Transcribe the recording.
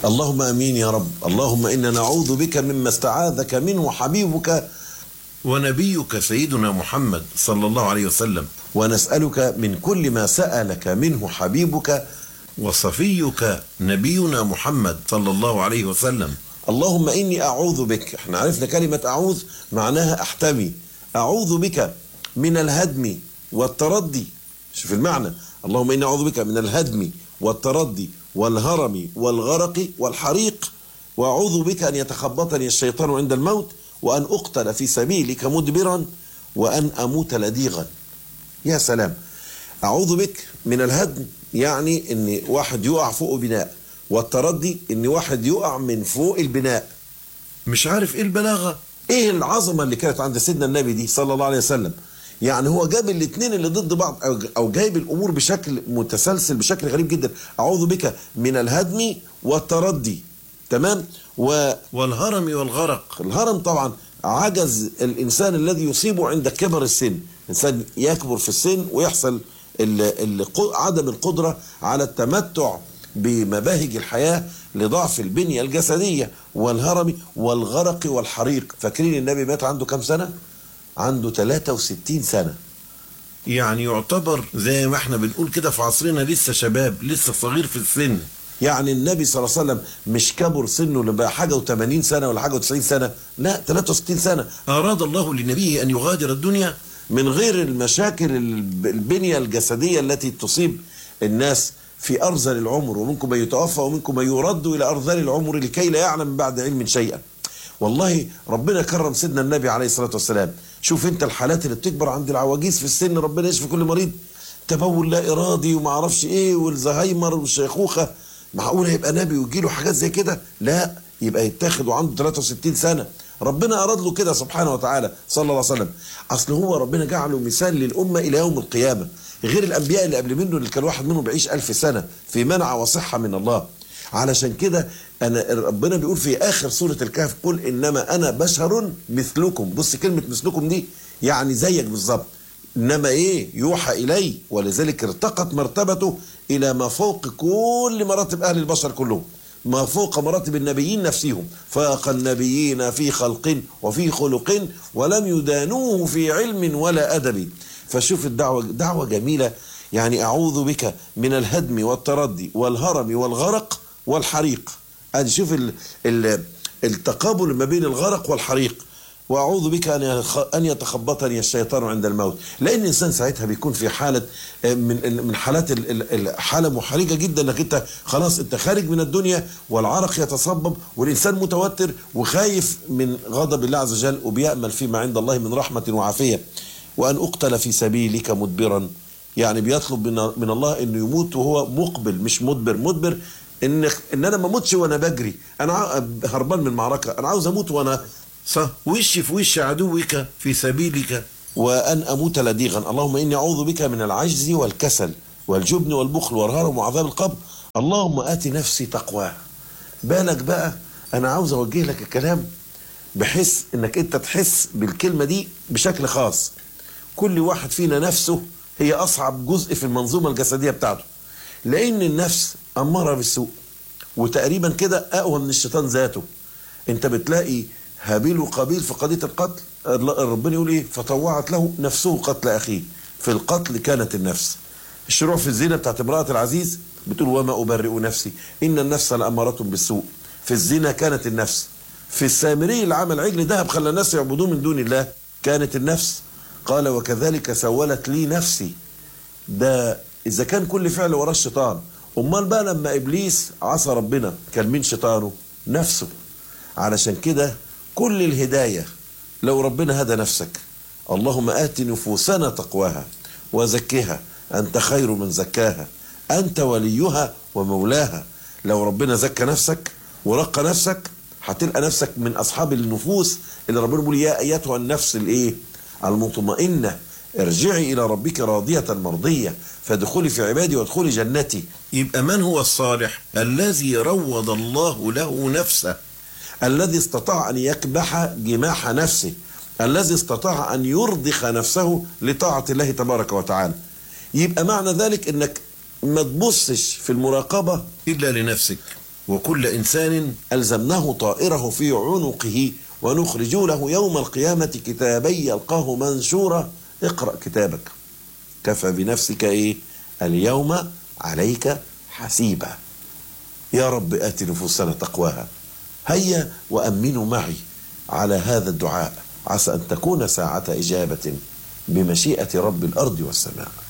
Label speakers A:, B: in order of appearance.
A: اللهم امين يا رب اللهم انا نعوذ بك مما استعاذك منه حبيبك
B: ونبيك سيدنا محمد صلى الله عليه وسلم
A: ونسالك من كل ما سالك منه حبيبك
B: وصفيك نبينا محمد صلى الله عليه وسلم
A: اللهم اني اعوذ بك احنا عرفنا كلمه اعوذ معناها احتمي اعوذ بك من الهدم والتردي شوف المعنى اللهم اني اعوذ بك من الهدم والتردي والهرم والغرق والحريق واعوذ بك ان يتخبطني الشيطان عند الموت وان اقتل في سبيلك مدبرا وان اموت لديغا يا سلام اعوذ بك من الهدم يعني ان واحد يقع فوق بناء والتردي ان واحد يقع من فوق البناء
B: مش عارف ايه البلاغة
A: ايه العظمه اللي كانت عند سيدنا النبي دي صلى الله عليه وسلم يعني هو جاب الاثنين اللي ضد بعض أو- او جايب الامور بشكل متسلسل بشكل غريب جدا اعوذ بك من الهدم والتردي تمام
B: والهرم والغرق
A: والهرم طبعا عجز الانسان الذي يصيبه عند كبر السن انسان يكبر في السن ويحصل ال- ال- عدم القدره على التمتع بمباهج الحياه لضعف البنيه الجسديه والهرم والغرق والحريق فاكرين النبي مات عنده كام سنه عنده 63 سنه
B: يعني يعتبر زي ما احنا بنقول كده في عصرنا لسه شباب لسه صغير في السن
A: يعني النبي صلى الله عليه وسلم مش كبر سنه اللي بقى حاجه و80 سنه ولا حاجه و90 سنه لا 63 سنه
B: أراد الله لنبيه أن يغادر الدنيا
A: من غير المشاكل الب- البنية الجسدية التي تصيب الناس في أرذل العمر ومنكم من يتوفى ومنكم من يرد إلى أرذل العمر لكي لا يعلم من بعد علم شيئا والله ربنا كرم سيدنا النبي عليه الصلاة والسلام شوف انت الحالات اللي بتكبر عند العواجيز في السن ربنا يشفي كل مريض تبول لا إرادي وما اعرفش ايه والزهايمر والشيخوخة معقول هيبقى نبي ويجيله حاجات زي كده لا يبقى يتاخد وعنده 63 سنة ربنا أراد له كده سبحانه وتعالى صلى الله عليه وسلم أصل هو ربنا جعله مثال للأمة إلى يوم القيامة غير الأنبياء اللي قبل منه اللي كان واحد منهم بيعيش ألف سنة في منع وصحة من الله علشان كده أنا ربنا بيقول في آخر سورة الكهف قل إنما أنا بشر مثلكم بص كلمة مثلكم دي يعني زيك بالظبط انما ايه يوحى الي ولذلك ارتقت مرتبته الى ما فوق كل مراتب اهل البشر كلهم ما فوق مراتب النبيين نفسهم فاق النبيين في خلق وفي خلق ولم يدانوه في علم ولا ادب فشوف الدعوه دعوه جميله يعني اعوذ بك من الهدم والتردي والهرم والغرق والحريق ادي شوف ال ال التقابل ما بين الغرق والحريق واعوذ بك ان يخ- ان يتخبطني الشيطان عند الموت لان الانسان ساعتها بيكون في حاله آه، من من حالات ال- ال- الحاله محرجه جدا انك انت خلاص انت خارج من الدنيا والعرق يتصبب والانسان متوتر وخايف من غضب الله عز وجل وبيامل فيما عند الله من رحمه وعافيه وان اقتل في سبيلك مدبرا يعني بيطلب من من الله انه يموت وهو مقبل مش مدبر مدبر ان ان انا ما اموتش وانا بجري انا ع- هربان من معركه انا عاوز اموت وانا
B: صح وش في وش عدوك في سبيلك
A: وأن أموت لديغا اللهم إني أعوذ بك من العجز والكسل والجبن والبخل والهرم وعذاب القبر اللهم آت نفسي تقواها بالك بقى أنا عاوز أوجه لك الكلام بحيث إنك أنت تحس بالكلمة دي بشكل خاص كل واحد فينا نفسه هي أصعب جزء في المنظومة الجسدية بتاعته لأن النفس أمارة بالسوء وتقريبا كده أقوى من الشيطان ذاته انت بتلاقي هابيل وقابيل في قضيه القتل ربنا يقول ايه فطوعت له نفسه قتل اخيه في القتل كانت النفس الشروع في الزنا بتاعت امراه العزيز بتقول وما ابرئ نفسي ان النفس لاماره بالسوء في الزنا كانت النفس في السامري اللي عمل عجل ذهب خلى الناس يعبدوه من دون الله كانت النفس قال وكذلك سولت لي نفسي ده اذا كان كل فعل وراه الشيطان امال بقى لما ابليس عصى ربنا كان مين شيطانه نفسه علشان كده كل الهدايه لو ربنا هدى نفسك اللهم ات نفوسنا تقواها وزكها انت خير من زكاها انت وليها ومولاها لو ربنا زكى نفسك ورقى نفسك هتلقى نفسك من اصحاب النفوس اللي ربنا بيقول يا ايتها النفس الايه المطمئنه ارجعي الى ربك راضيه مرضيه فادخلي في عبادي وادخلي جنتي
B: يبقى من هو الصالح الذي روض الله له نفسه
A: الذي استطاع ان يكبح جماح نفسه الذي استطاع ان يرضخ نفسه لطاعه الله تبارك وتعالى يبقى معنى ذلك انك ما تبصش في المراقبه
B: إلا لنفسك وكل إنسان
A: ألزمناه طائره في عنقه ونخرج له يوم القيامة كتابي يلقاه منشورا اقرأ كتابك كفى بنفسك إيه اليوم عليك حسيبا يا رب آت نفوسنا تقواها هيا وأمنوا معي على هذا الدعاء عسى أن تكون ساعة إجابة بمشيئة رب الأرض والسماء